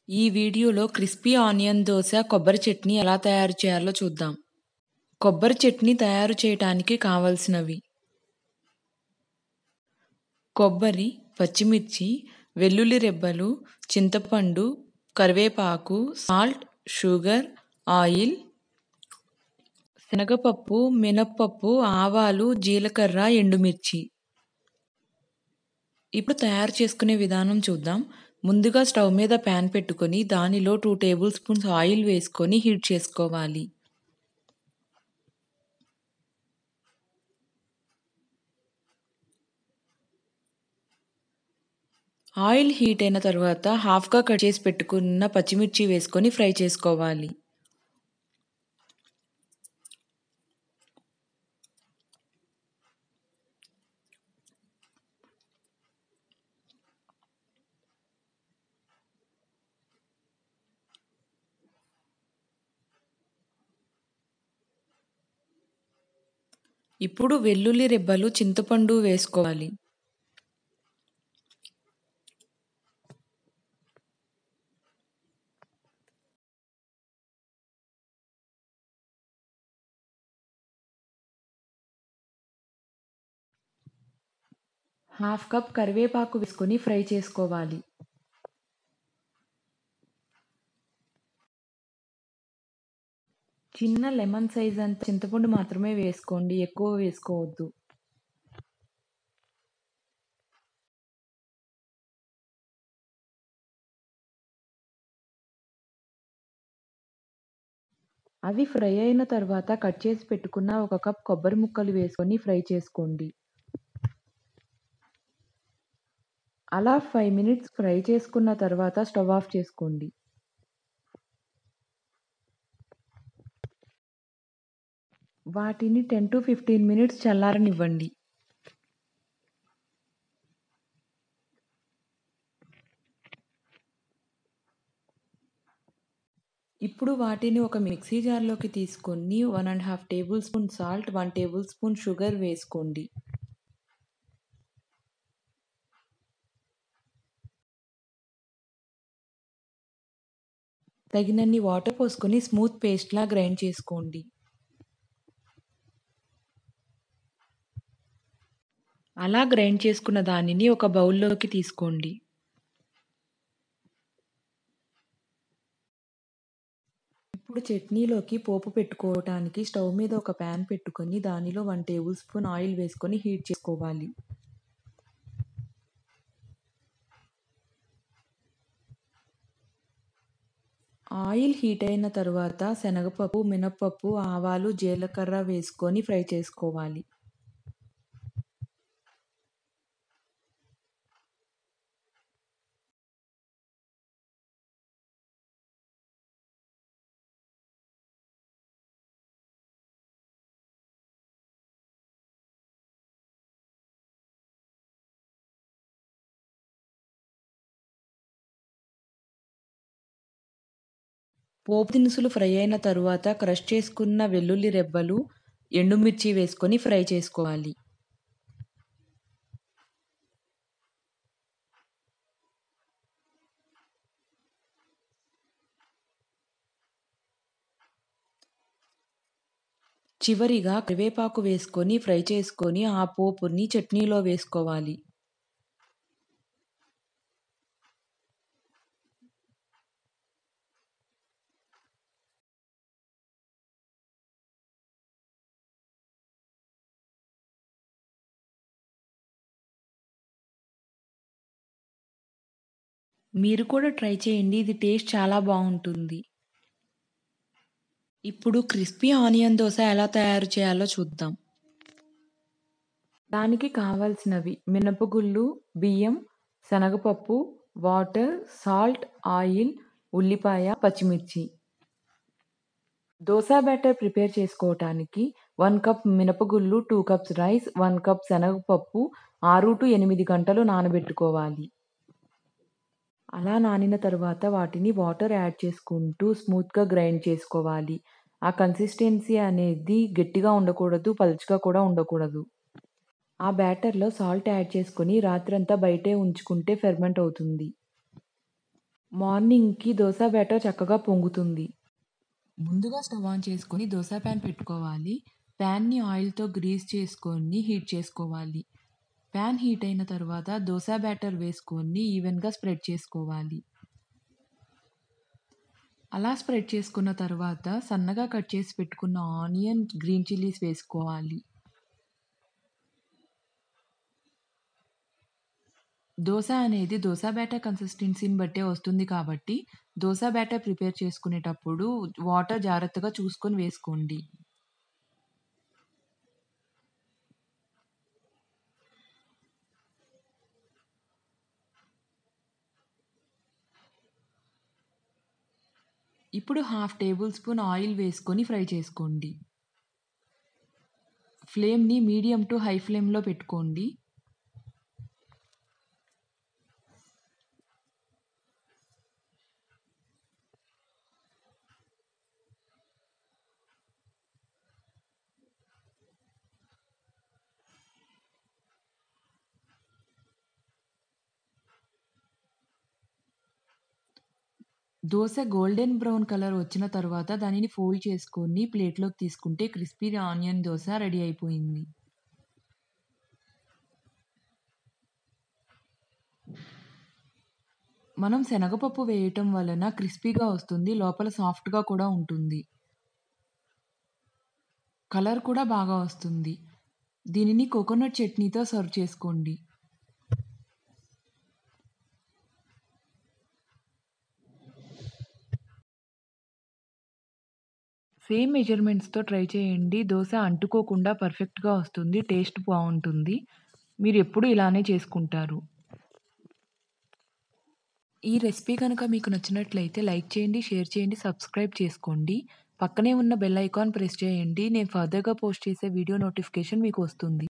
ఈ వీడియోలో crispy onion dosa, కొబ్బరి చట్నీ ఎలా తయారు చేయాలో చూద్దాం. కొబ్బరి చట్నీ తయారు చేయటానికి కావలసినవి కొబ్బరి, పచ్చిమిర్చి, వెల్లుల్లి రెబ్బలు, చింతపండు, కరివేపాకు, సాల్ట్, షుగర్, ఆయిల్, శనగపప్పు, మినప్పప్పు, ఆవాలు, జీలకర్ర, ఎండుమిర్చి. ఇప్పుడు తయారు చేసుకునే విధానం చూద్దాం. ముందుగా స్టవ్ మీద పాన్ పెట్టుకొని దానిలో 2 టేబుల్ స్పూన్స్ ఆయిల్ వేసుకొని హీట్ చేసుకోవాలి. ఆయిల్ హీట్ అయిన తర్వాత హాఫ్‌గా కట్ చేసి పెట్టుకున్న పచ్చిమిర్చి వేసుకొని ఫ్రై చేసుకోవాలి. ఇప్పుడు వెల్లుల్లి రెబ్బలు, చింతపండు వేసుకోవాలి. హాఫ్ కప్ కరివేపాకు వేసుకొని ఫ్రై చేసుకోవాలి. చిన్న లెమన్ సైజ్ అంత చింతపండు మాత్రమే వేసుకోండి. ఎక్కువ వేసుకోవద్దు. అవి ఫ్రై అయిన తర్వాత కట్ చేసి పెట్టుకున్న ఒక కప్ కొబ్బరి ముక్కలు వేసుకొని ఫ్రై చేసుకోండి. అలా 5 మినిట్స్ ఫ్రై చేసుకున్న తర్వాత స్టవ్ ఆఫ్ చేసుకోండి. వాటిని 10-15 మినిట్స్ చల్లారనివ్వండి. ఇప్పుడు వాటిని ఒక మిక్సీ జార్‌లోకి తీసుకొని 1 ½ table spoon salt, 1 table spoon sugar వేసుకోండి. తగినన్ని వాటర్ పోసుకొని స్మూత్ పేస్ట్‌లా గ్రైండ్ చేసుకోండి. అలా గ్రైండ్ చేసుకున్న దానిని ఒక బౌల్‌లోకి తీసుకోండి. ఇప్పుడు చట్నీలోకి పోపు పెట్టుకోవటానికి స్టవ్ మీద ఒక పాన్ పెట్టుకొని దానిలో 1 టేబుల్ స్పూన్ ఆయిల్ వేసుకొని హీట్ చేసుకోవాలి. ఆయిల్ హీట్ అయిన తర్వాత శనగపప్పు, మినప్పప్పు, ఆవాలు, జీలకర్ర వేసుకొని ఫ్రై చేసుకోవాలి. పోపు దినుసులు ఫ్రై అయిన తరువాత క్రష్ చేసుకున్న వెల్లుల్లి రెబ్బలు, ఎండుమిర్చి వేసుకొని ఫ్రై చేసుకోవాలి. చివరిగా కరివేపాకు వేసుకొని ఫ్రై చేసుకొని ఆ పోపుని చట్నీలో వేసుకోవాలి. మీరు కూడా ట్రై చేయండి. ఇది టేస్ట్ చాలా బావుంటుంది. ఇప్పుడు క్రిస్పీ ఆనియన్ దోస ఎలా తయారు చేయాలో చూద్దాం. దానికి కావలసినవి మినపగుళ్ళు, బియ్యం, శనగపప్పు, వాటర్, సాల్ట్, ఆయిల్, ఉల్లిపాయ, పచ్చిమిర్చి. దోస బ్యాటర్ ప్రిపేర్ చేసుకోవటానికి 1 కప్ మినపగుళ్ళు, 2 కప్స్ రైస్, 1 కప్ శనగపప్పు 6-8 గంటలు నానబెట్టుకోవాలి. అలా నానిన తర్వాత వాటిని వాటర్ యాడ్ చేసుకుంటూ స్మూత్‌గా గ్రైండ్ చేసుకోవాలి. ఆ కన్సిస్టెన్సీ అనేది గట్టిగా ఉండకూడదు. పలుచగా కూడా ఉండకూడదు. ఆ బ్యాటర్‌లో సాల్ట్ యాడ్ చేసుకొని రాత్రంతా బయటే ఉంచుకుంటే ఫెర్మెంట్ అవుతుంది. మార్నింగ్‌కి దోస బ్యాటర్ చక్కగా పొంగుతుంది. ముందుగా స్టవ్ ఆన్ చేసుకొని దోస పాన్ పెట్టుకోవాలి. పాన్‌ని ఆయిల్‌తో గ్రీస్ చేసుకొని హీట్ చేసుకోవాలి. పాన్ హీట్ అయిన తర్వాత దోస బ్యాటర్ వేసుకొని ఈవెన్‌గా స్ప్రెడ్ చేసుకోవాలి. అలా స్ప్రెడ్ చేసుకున్న తర్వాత సన్నగా కట్ చేసి పెట్టుకున్న ఆనియన్, గ్రీన్ చిల్లీస్ వేసుకోవాలి. దోస అనేది దోస బ్యాటర్ కన్సిస్టెన్సీని బట్టే వస్తుంది కాబట్టి దోస బ్యాటర్ ప్రిపేర్ చేసుకునేటప్పుడు వాటర్ జాగ్రత్తగా చూసుకొని వేసుకోండి. ఇప్పుడు హాఫ్ టేబుల్ స్పూన్ ఆయిల్ వేసుకొని ఫ్రై చేసుకోండి. ఫ్లేమ్‌ని మీడియం టు హై ఫ్లేమ్‌లో పెట్టుకోండి. దోస గోల్డెన్ బ్రౌన్ కలర్ వచ్చిన తర్వాత దానిని ఫోల్డ్ చేసుకొని ప్లేట్‌లోకి తీసుకుంటే క్రిస్పీ ఆనియన్ దోస రెడీ అయిపోయింది. మనం శనగపప్పు వేయటం వలన క్రిస్పీగా వస్తుంది. లోపల సాఫ్ట్‌గా కూడా ఉంటుంది. కలర్ కూడా బాగా వస్తుంది. దీనిని కోకోనట్ చట్నీతో సర్వ్ చేసుకోండి. సేమ్ మెజర్‌మెంట్స్‌తో ట్రై చేయండి. దోస అంటుకోకుండా పర్ఫెక్ట్‌గా వస్తుంది. టేస్ట్ బావుంటుంది. మీరెప్పుడూ ఇలానే చేసుకుంటారు. ఈ రెసిపీ కనుక మీకు నచ్చినట్లయితే లైక్ చేయండి, షేర్ చేయండి, సబ్స్క్రైబ్ చేసుకోండి. పక్కనే ఉన్న బెల్ ఐకాన్ ప్రెస్ చేయండి. నేను ఫర్దర్‌గా పోస్ట్ చేసే వీడియో నోటిఫికేషన్ మీకు వస్తుంది.